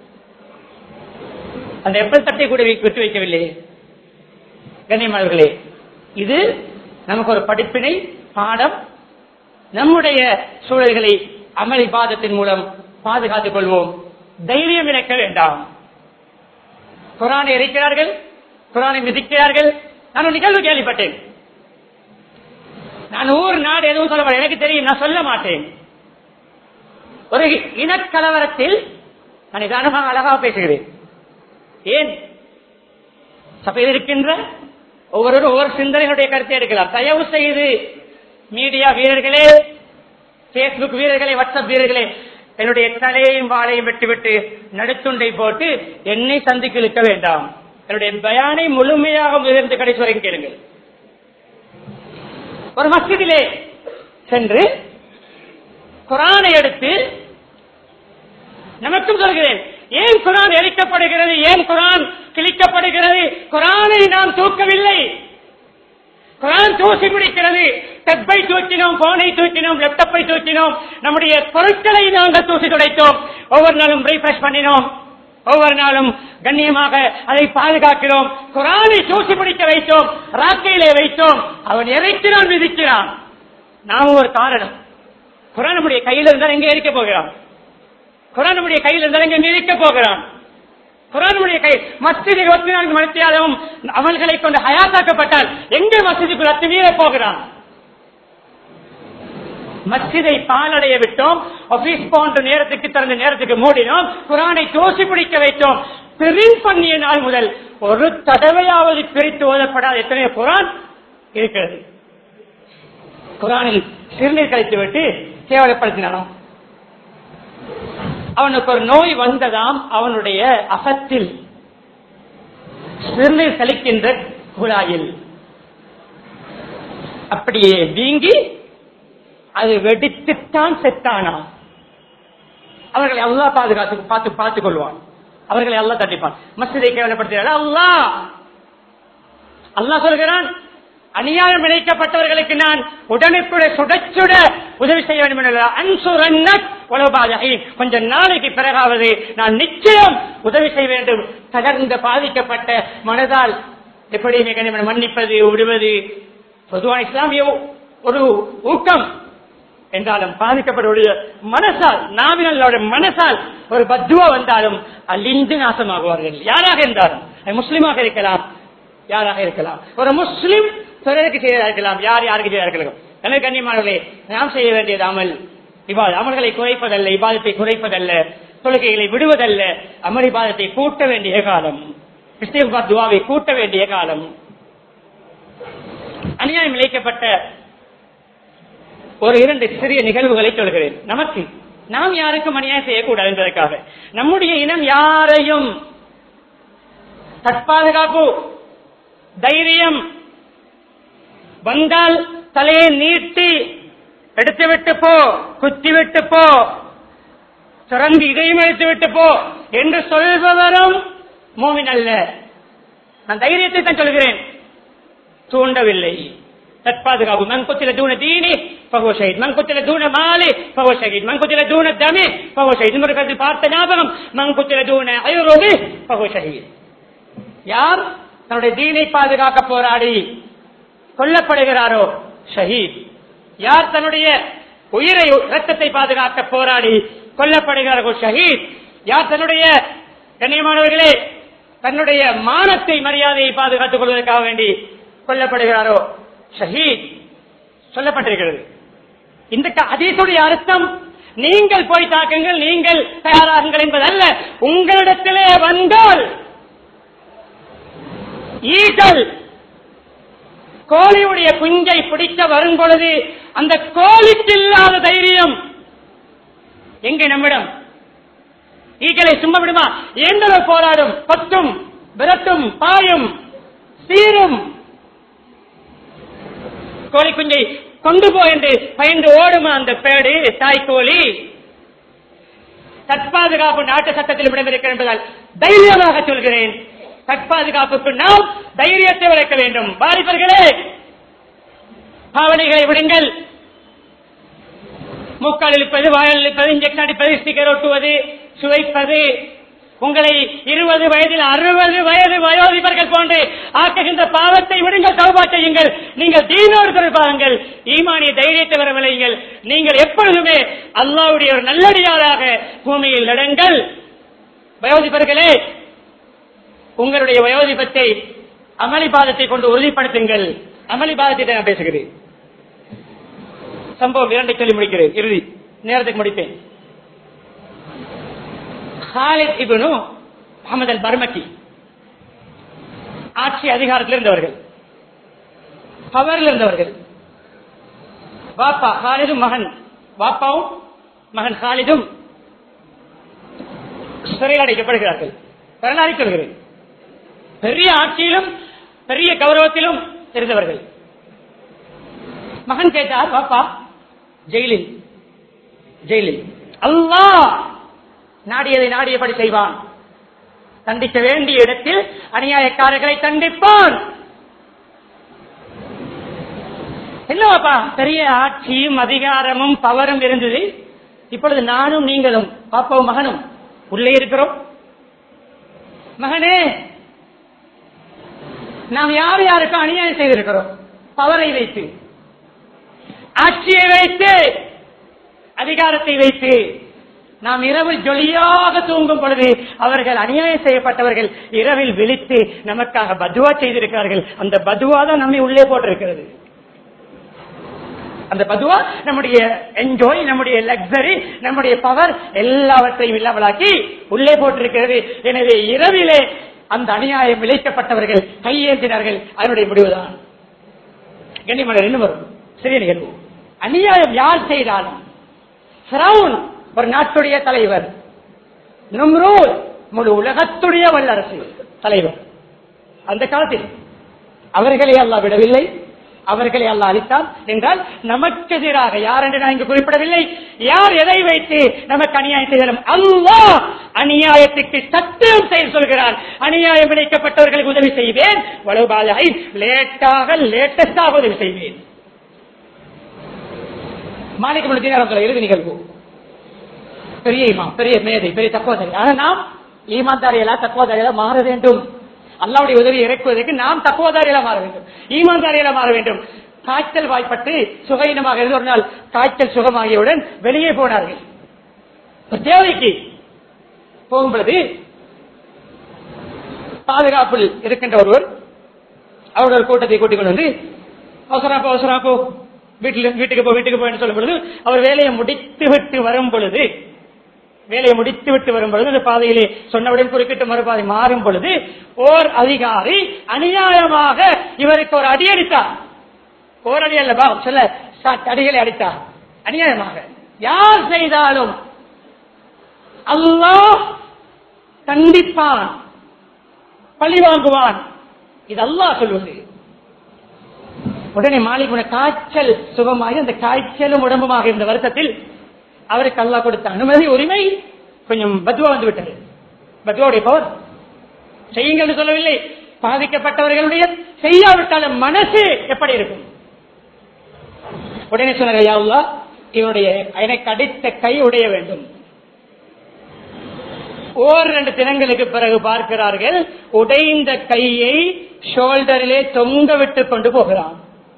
அந்த எப்பல் தட்டை கூட வி- விட்டு வைக்கவில்லையே கண்ணியமானவர்களே இது நமக்கு ஒரு படிப்பினை பாடம் நம்முடைய சூழல்களை அமல் பாதத்தின் மூலம் பாதுகாத்துக் கொள்வோம் தைரியம் இழக்க வேண்டாம் குரானை எரிக்கிறார்கள் குரானை மிதிக்கிறார்கள் நான் ஒரு நிகழ்வு கேள்விப்பட்டேன் நான் ஊர் நாடு எதுவும் சொல்ல மாட்டேன் எனக்கு தெரியும் நான் சொல்ல மாட்டேன் ஒரு இனக்கலவரத்தில் நான் நிதானமாக அழகாக பேசுகிறேன் ஏன் சபையில் இருக்கின்ற ஒவ்வொருவரும் ஒவ்வொரு சிந்தனைகளுடைய கருத்தை எடுக்கலாம் தயவு செய்து மீடியா வீரர்களே பேஸ்புக் வீரர்களே வாட்ஸ்அப் வீரர்களே என்னுடைய தலையையும் வாழையும் விட்டுவிட்டு நடுத்துண்டை போட்டு என்னை சந்திக்க இழுக்க வேண்டாம் என்னுடைய பயானை முழுமையாக முதலிருந்து கடைசி வரைக்கும் கேளுங்கள் ஒரு மஸ்ஜிதிலே சென்று குரானை எடுத்து நமக்கும் சொல்கிறேன் ஏன் குரான் எரிக்கப்படுகிறது ஏன் குரான் கிழிக்கப்படுகிறது குரானை நாம் தூக்கவில்லை குரான் தூசி பிடிக்கிறது டெப்பை தூக்கினோம் போனை தூக்கினோம் லேப்டாப்பை தூக்கினோம் நம்முடைய பொருட்களை நாங்கள் தூசி துடைத்தோம் ஒவ்வொரு நாளும் ரீஃப்ரெஷ் பண்ணினோம் ஒவ்வொரு நாளும் கண்ணியமாக அதை பாதுகாக்கிறோம் குரானை தூசி பிடிக்க வைத்தோம் ராக்கையிலே வைத்தோம் அவன் இறைக்கிறான் விதிக்கிறான் நாம் ஒரு காரணம் குரான் நம்முடைய கையில் இருந்தால் எங்கே இருக்க போகிறான் குரான் நம்முடைய கையில் இருந்தால் எங்கே மிதிக்க போகிறான் குரானுடைய கை மஸ்ஜித் இருபத்தி நான்கு மணித்தியாலும் அமல்களை கொண்டு ஹயாத்தாக்கப்பட்டால் எங்கே மஸ்ஜிதுக்குள் அத்துமீற போகிறான் மஸ்ஜிதை பாலடைய விட்டோம் ஆபீஸ் போன்ற நேரத்துக்கு திறந்த நேரத்துக்கு மூடினோம் குரானை தோசி பிடிக்க வைத்தோம் பிரிண்ட் பண்ணிய நாள் முதல் ஒரு தடவையாவது பிரித்து ஓதப்படாத எத்தனையோ குரான் இருக்கிறது குரானில் சிறுநீர் கழித்து விட்டு கேவலப்படுத்தினானோ அவனுக்கு ஒரு நோய் வந்ததாம் அவனுடைய அகத்தில் சிறுநீர் கழிக்கின்ற குழாயில் அப்படியே வீங்கி அது வெடித்துத்தான் செத்தானாம் அவர்களை அல்லா பாதுகாத்து பார்த்து பார்த்துக் கொள்வான் அவர்களை அல்லா தண்டிப்பான் மசிதை கேவலப்படுத்துகிறார் அல்லா அல்லா சொல்கிறான் அநியாயம் இணைக்கப்பட்டவர்களுக்கு நான் உடனுக்குடன் சுட சுட உதவி செய்ய வேண்டும் என்ற அன்சுரன்ன உலபாதகை கொஞ்சம் நாளைக்கு பிறகாவது நான் நிச்சயம் உதவி செய்ய வேண்டும் தகர்ந்த பாதிக்கப்பட்ட மனதால் எப்படி மிக மன்னிப்பது விடுவது பொதுவான இஸ்லாமிய ஒரு ஊக்கம் என்றாலும் பாதிக்கப்படக்கூடிய மனசால் நாவினோட மனசால் ஒரு பத்துவா வந்தாலும் அழிந்து நாசமாகுவார்கள் யாராக இருந்தாலும் அது முஸ்லிமாக இருக்கலாம் யாராக இருக்கலாம் ஒரு முஸ்லிம் பிறருக்கு செய்ய இருக்கலாம் யார் யாருக்கு செய்ய இருக்கலாம் எனவே கண்ணியமானவர்களே நாம் செய்ய வேண்டியது அமல் இவ்வாறு அமல்களை குறைப்பதல்ல இபாதத்தை குறைப்பதல்ல தொழுகைகளை விடுவதல்ல அமல் இபாதத்தை கூட்ட வேண்டிய காலம் கிறிஸ்தவ துவாவை கூட்ட வேண்டிய காலம் அநியாயம் இழைக்கப்பட்ட ஒரு இரண்டு சிறிய நிகழ்வுகளை சொல்கிறேன் நமக்கு நாம் யாருக்கும் அநியாயம் செய்யக்கூடாது என்பதற்காக நம்முடைய இனம் யாரையும் தற்பாதுகாப்பு தைரியம் வந்தால் தலையை நீட்டி எடுத்து விட்டு போ குத்தி விட்டு போ சுரந்து இதையும் எடுத்து விட்டு போ என்று சொல்பவரும் மோமின் அல்ல நான் தைரியத்தை தான் சொல்கிறேன் தூண்டவில்லை தற்பாதுகாப்பு மன் குத்தில தூண தீனி பகோ ஷஹீத் மன் குத்தில தூண மாலி பகோ ஷஹீத் மன் குத்தில தூண தமி பகோ ஷஹீத் இன்னொரு கருத்து பார்த்த ஞாபகம் மன் குத்தில தூண அயுரோபி பகோ ஷஹீத் யார் தன்னுடைய தீனை பாதுகாக்க போராடி கொல்லப்படுகிறாரோ ஷஹீத் யார் தன்னுடைய உயிரை ரத்தத்தை பாதுகாக்க போராடி கொல்லப்படுகிறாரோ ஷஹீத் யார் தன்னுடைய கண்ணியமானவர்களே தன்னுடைய மானத்தை மரியாதையை பாதுகாத்துக் கொள்வதற்காக வேண்டி கொல்லப்படுகிறாரோ ஷஹீத் சொல்லப்பட்டிருக்கிறது இந்த அதீசுடைய அர்த்தம் நீங்கள் போய் தாக்குங்கள் நீங்கள் தயாராகுங்கள் என்பதல்ல உங்களிடத்திலே வந்தால் ஈசல் கோழியுடைய குஞ்சை பிடிக்க வரும் பொழுது அந்த கோழிக்கு இல்லாத தைரியம் எங்கே நம்மிடம் ஈக்களை சும்மா விடுமா எந்தளவு போராடும் கொத்தும் விரட்டும் பாயும் சீரும் கோழி குஞ்சை கொண்டு போ என்று பயந்து ஓடுமா அந்த பேடு தாய்க்கோழி தற்பாதுகாப்பு நாட்டு சட்டத்தில் விடவிருக்க என்பதால் தைரியமாக சொல்கிறேன் தற்பாதுகாப்புக்கு நாம் தைரியத்தை வளர்க்க வேண்டும் வாலிபர்களே பாவனைகளை விடுங்கள் மூக்கால் இழுப்பது வாயால் இழுப்பது இன்ஜெக்ஷன் அடிப்பது ஸ்டிக்கர் ஒட்டுவது சுவைப்பது உங்களை இருபது வயதில் அறுபது வயது வயோதிபர்கள் போன்று ஆக்குகின்ற பாவத்தை விடுங்கள் தௌபா செய்யுங்கள் நீங்கள் தீனோடு தொடர்பாருங்கள் ஈமானிய தைரியத்தை வர விளையுங்கள் நீங்கள் எப்பொழுதுமே அல்லாவுடைய ஒரு நல்லடியாராக பூமியில் நடங்கள் வயோதிபர்களே உங்களுடைய வயோதிபத்தை அமளிபாதத்தை கொண்டு உறுதிப்படுத்துங்கள் அமளிபாதத்தை நான் பேசுகிறேன் சம்பவம் இரண்டை சொல்லி முடிக்கிறேன் இறுதி நேரத்துக்கு முடிப்பேன் ஹாலித் இபனு முகமது அல் பர்மக்கி ஆட்சி அதிகாரத்தில் இருந்தவர்கள் பவரில் இருந்தவர்கள் வாப்பா ஹாலிதும் மகன் வாப்பாவும் மகன் ஹாலிதும் சிறையில் அடைக்கப்படுகிறார்கள் வரலாறு சொல்கிறேன் பெரிய ஆட்சியிலும் பெரிய கௌரவத்திலும் இருந்தவர்கள் மகன் கேட்டார் பாப்பா ஜெயிலில் ஜெயிலில் அல்லாஹ் நாடியதை நாடியபடி செய்வான் தண்டிக்க வேண்டிய இடத்தில் அநியாயக்காரர்களை தண்டிப்பான் என்ன என்னவாப்பா பெரிய ஆட்சியும் அதிகாரமும் பவரும் இருந்தது இப்பொழுது நானும் நீங்களும் பாப்பாவும் மகனும் உள்ளே இருக்கிறோம் மகனே நாம் யார் யாருக்கும் அநியாயம் செய்திருக்கிறோம் பவரை வைத்து ஆட்சியை வைத்து அதிகாரத்தை வைத்து நாம் இரவில் ஜொலியாக தூங்கும் பொழுது அவர்கள் அநியாயம் செய்யப்பட்டவர்கள் இரவில் விழித்து நமக்காக பதுவா செய்திருக்கிறார்கள் அந்த பதுவா தான் நம்மை உள்ளே போட்டிருக்கிறது அந்த பதுவா நம்முடைய என்ஜாய் நம்முடைய லக்ஸரி நம்முடைய பவர் எல்லாவற்றையும் இல்லாமலாக்கி உள்ளே போட்டிருக்கிறது எனவே இரவிலே அந்த அநியாயம் விளைக்கப்பட்டவர்கள் கையேந்தினார்கள் அதனுடைய முடிவுதான் கண்ணிமலர் என்ன வரும் சிறிய நிகழ்வு அநியாயம் யார் செய்தாலும் ஃபிரௌன் ஒரு நாட்டுடைய தலைவர் நும்ரூத் முழு உலகத்துடைய வல்லரசு தலைவர் அந்த காலத்தில் அவர்களை அல்லாஹ் விடவில்லை அவர்களை அல்லாஹ் அளித்தான் என்றால் நமக்கு எதிராக யார் என்று நான் இங்கு குறிப்பிடவில்லை யார் எதை வைத்து நமக்கு அநியாயம் செய்தாலும் அல்லாஹ் அநியாயத்துக்கு சத்தியம் செய்ய சொல்கிறார் அநியாயம் விளைக்கப்பட்டவர்களுக்கு உதவி செய்வேன் வலுபாலை லேட்டாக லேட்டஸ்டாக உதவி செய்வேன் மாலிக் முழுக்க இறுதி நிகழ்வு பெரிய இமாம் பெரிய மேதை பெரிய தக்குவதாரி ஆனா நாம் ஈமான்தாரியலா தக்குவதாரியலா மாற வேண்டும் அல்லாவுடைய உதவி இறக்குவதற்கு நாம் தக்குவதாரியலா மாற வேண்டும் ஈமான்தாரியலா மாற வேண்டும் காய்ச்சல் வாய்ப்பட்டு சுகையினமாக இருந்து ஒரு நாள் காய்ச்சல் சுகமாகியவுடன் வெளியே போனார்கள் ஒரு தேவைக்கு போகும் பொழுது பாதுகாப்பில் இருக்கின்ற ஒருவர் அவருடைய ஒரு கூட்டத்தை கூட்டிக் கொண்டு வந்து அவசரம் போ அவசரம் போ வீட்டில் வீட்டுக்கு போ வீட்டுக்கு போய் சொல்லும் பொழுது அவர் வேலையை முடித்து விட்டு வரும் பொழுது வேலையை முடித்து விட்டு வரும் பொழுது அந்த பாதையிலே சொன்னவுடன் குறுக்கிட்டு மறுபாதை மாறும் பொழுது ஓர் அதிகாரி அநியாயமாக இவருக்கு ஒரு அடி அடித்தார் ஓர் அடி அல்ல பாவம் சில ச- அடிகளை அடித்தார் அநியாயமாக யார் செய்தாலும் அல்லாஹ் கண்டிப்பான் பழி வாங்குவான் இது அல்லாஹ் சொல்வது உடனே மாலிக் உன காய்ச்சல் சுகமாகி அந்த காய்ச்சலும் உடம்புமாக இருந்த வருத்தத்தில் அவருக்கு அல்லாஹ் கொடுத்த அனுமதி உரிமை கொஞ்சம் பத்வா வந்து விட்டது பத்வாவுடைய பவர் செய்யுங்கள் என்று சொல்லவில்லை பாதிக்கப்பட்டவர்களுடைய செய்யாவிட்டாலும் மனசு எப்படி இருக்கும் உடனே சொன்னார் "யா அல்லாஹ், இவருடைய எனக்கு அடித்த கை உடைய வேண்டும் ஓர் ரெண்டு தினங்களுக்கு பிறகு பார்க்கிறார்கள் உடைந்த கையை ஷோல்டரிலே தொங்க விட்டு கொண்டு போகிறான்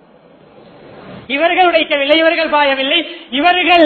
இவர்கள் உடைக்கவில்லை இவர்கள் பாயவில்லை இவர்கள்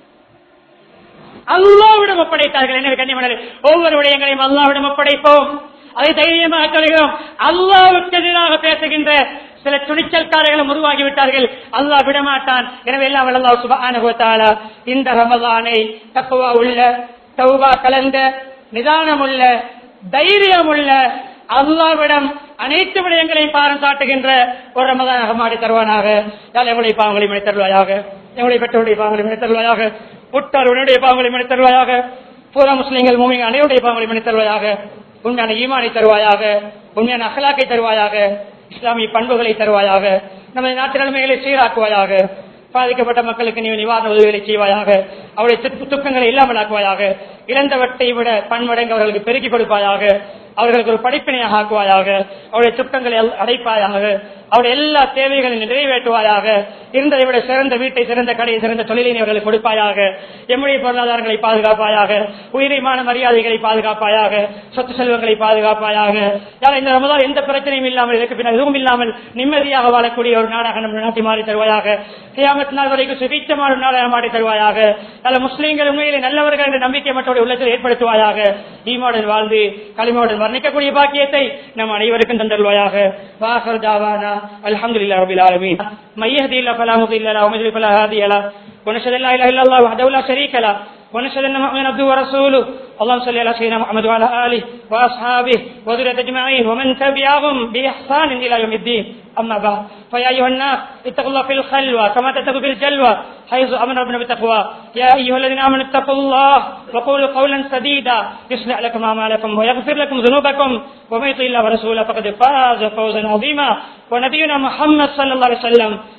அல்லாவிடம் ஒப்படைத்தார்கள் எனவே கண்ணியமனே ஒவ்வொரு விடயங்களையும் அல்லாவிடம் ஒப்படைப்போம் அதை தைரியமாக சொல்கிறோம் அல்லாவுக்கு எதிராக பேசுகின்ற சில துணிச்சல்காரர்களும் உருவாகிவிட்டார்கள் அல்லாஹ் விடமாட்டான் எனவே எல்லாம் வல்ல அல்லாஹ் சுப்ஹானஹு வ தஆலா இந்த ரமலானை தக்குவா உள்ள தௌபா கலந்த நிதானம் உள்ள தைரியம் உள்ள அல்லாவிடம் அனைத்து விடயங்களையும் பாரம் காட்டுகின்ற ஒரு ரமதானாக மாடி தருவானாக யாழ் எங்களுடைய பாவங்களை மணி தருவாயாக எங்களுடைய பெற்றோருடைய பாவங்களை மணி தருவாயாக உற்றாருடைய பாவங்களை மணி தருவாயாக பூரா முஸ்லிம்கள் மூமிங்க அனைவருடைய பாவங்களை மணி தருவாயாக உண்மையான ஈமானை தருவாயாக உண்மையான அகலாக்கை தருவாயாக இஸ்லாமிய பண்புகளை தருவாயாக நமது நாட்டு நிலைமைகளை சீராக்குவாயாக பாதிக்கப்பட்ட மக்களுக்கு நீ நிவாரண உதவிகளை செய்வாயாக அவருடைய துக்க- துக்கங்களை இல்லாமல் ஆக்குவாயாக இழந்தவற்றை விட பன்மடங்கு அவர்களுக்கு பெருக்கி கொடுப்பாயாக அவர்களுக்கு ஒரு படிப்பினையாக ஆக்குவாயாக அவருடைய துக்கங்களை எல்- அடைப்பாயாக அவருடைய எல்லா தேவைகளையும் நிறைவேற்றுவாயாக இருந்ததை விட சிறந்த வீட்டை சிறந்த கடையை சிறந்த தொழிலை நீ அவர்களுக்கு கொடுப்பாயாக எம்முடைய பொருளாதாரங்களை பாதுகாப்பாயாக உயிரிமான மரியாதைகளை பாதுகாப்பாயாக சொத்து செல்வங்களை பாதுகாப்பாயாக யார் இந்த ரமதான் எந்த பிரச்சனையும் இல்லாமல் இதற்கு பின்னர் எதுவும் இல்லாமல் நிம்மதியாக வாழக்கூடிய ஒரு நாடாக நம்ம நாட்டை மாறி தருவாயாக கியாமத் நாள் வரைக்கும் சுபிச்சமான ஒரு நாடாக மாறி தருவாயாக பல முஸ்லீம்கள் உண்மையிலே நல்லவர்கள் என்ற நம்பிக்கை மற்றவருடைய உள்ளத்தில் ஏற்படுத்துவாயாக ஈமாவுடன் வாழ்ந்து களிமாவுடன் வர்ணிக்கக்கூடிய பாக்கியத்தை நம் அனைவருக்கும் தந்தருவாயாக வாசல் தாவானா அல்ஹம்துலில்லாஹி ரபில் ஆலமீன் மையஹதி இல்ல ஃபலா முதில்ல லஹு வமன் யுضلل فلا هادي له ونشهد ان لا اله الا الله وحده لا شريك له ونشهد ان محمدا عبده ورسوله اللهم صل على سيدنا محمد وعلى اله واصحابه وذريته اجمعين ومن تبعهم باحسان الى يوم الدين اما بعد فيا ايها الناس اتقوا الله في الخلوه كما تتقوا في الجلوه حيث امر ربنا بالتقوى يا ايها الذين امنوا اتقوا الله وقولوا قولا سديدا يصلح لكم اعمالكم ويغفر لكم ذنوبكم ومن يطع الله ورسوله فقد فاز فوزا عظيما ونبينا محمد صلى الله عليه وسلم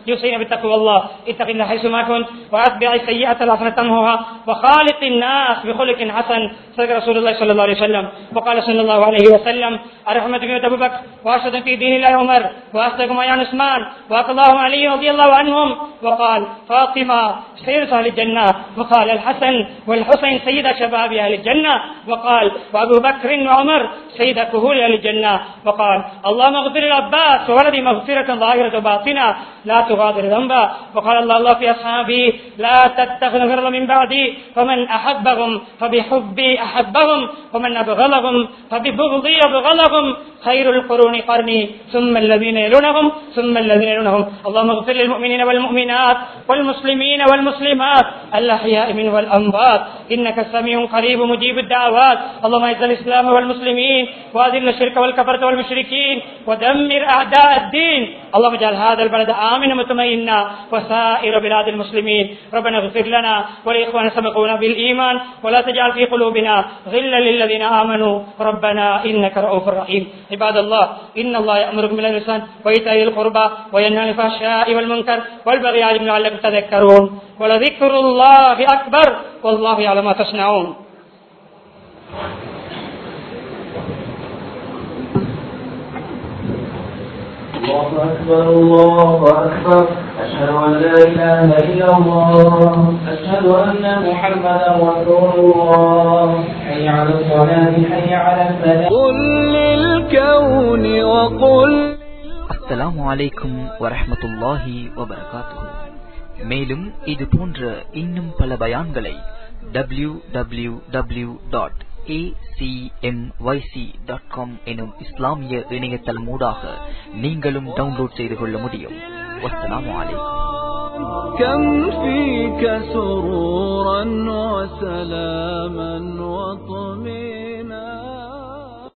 يوصينا بتقوى الله اتق الله حيثما كنت واتبع السيئه الحسنه تمهها وخالق الناس بخلق حسن صدق رسول الله صلى الله عليه وسلم وقال صلى الله عليه وسلم الرحمة بن ابو بكر واشهد في دين الله عمر واصدق عن عثمان واقضاهم علي رضي الله عنهم وقال فاطمه سيدة اهل الجنه وقال الحسن والحسين سيد شباب اهل الجنه وقال وابو بكر وعمر سيد كهول اهل الجنه وقال اللهم اغفر العباس وولدي مغفرة ظاهرة باطنة لا تغادر ذنبا وقال الله الله في اصحابه لا تتخذ غرض من بعدي فمن احبهم فبحبي احبهم ومن ابغضهم فببغضي ابغضهم خير القرون قرني ثم الذين يلونهم ثم الذين يلونهم اللهم اغفر للمؤمنين والمؤمنات والمسلمين والمسلمات الاحياء من والاموات انك سميع قريب مجيب الدعوات اللهم اعز الاسلام والمسلمين واذل الشرك والكفرة والمشركين ودمر اعداء الدين اللهم اجعل هذا البلد امنا مطمئنا وسائر بلاد المسلمين ربنا اغفر لنا ولاخواننا سبقونا بالايمان ولا تجعل في قلوبنا غلا للذين امنوا ربنا انك رؤوف رحيم عباد الله ان الله يامركم بالإحسان وايتاء ذي القربى وينهى عن الفحشاء والمنكر والبغي يعظكم لعلكم تذكرون ولذكر الله اكبر والله يعلم ما تصنعون الله أكبر الله أكبر أشهد أن لا إله إلا الله أشهد أن محمدا رسول الله حي على الصلاة حي على الفلاح قل للكون وقل அஸ்ஸலாமு அலைக்கும் வரஹ்மத்துல்லாஹி வபரகாத்துஹு மேலும் இது போன்ற இன்னும் பல பயான்களை W W W dot dot com எனும் இஸ்லாமிய இணையதளமூடாக நீங்களும் டவுன்லோட் செய்து கொள்ள முடியும் வஸ்ஸலாமு அலைக்கும் كم فيك سرورا وسلاما وطمئنا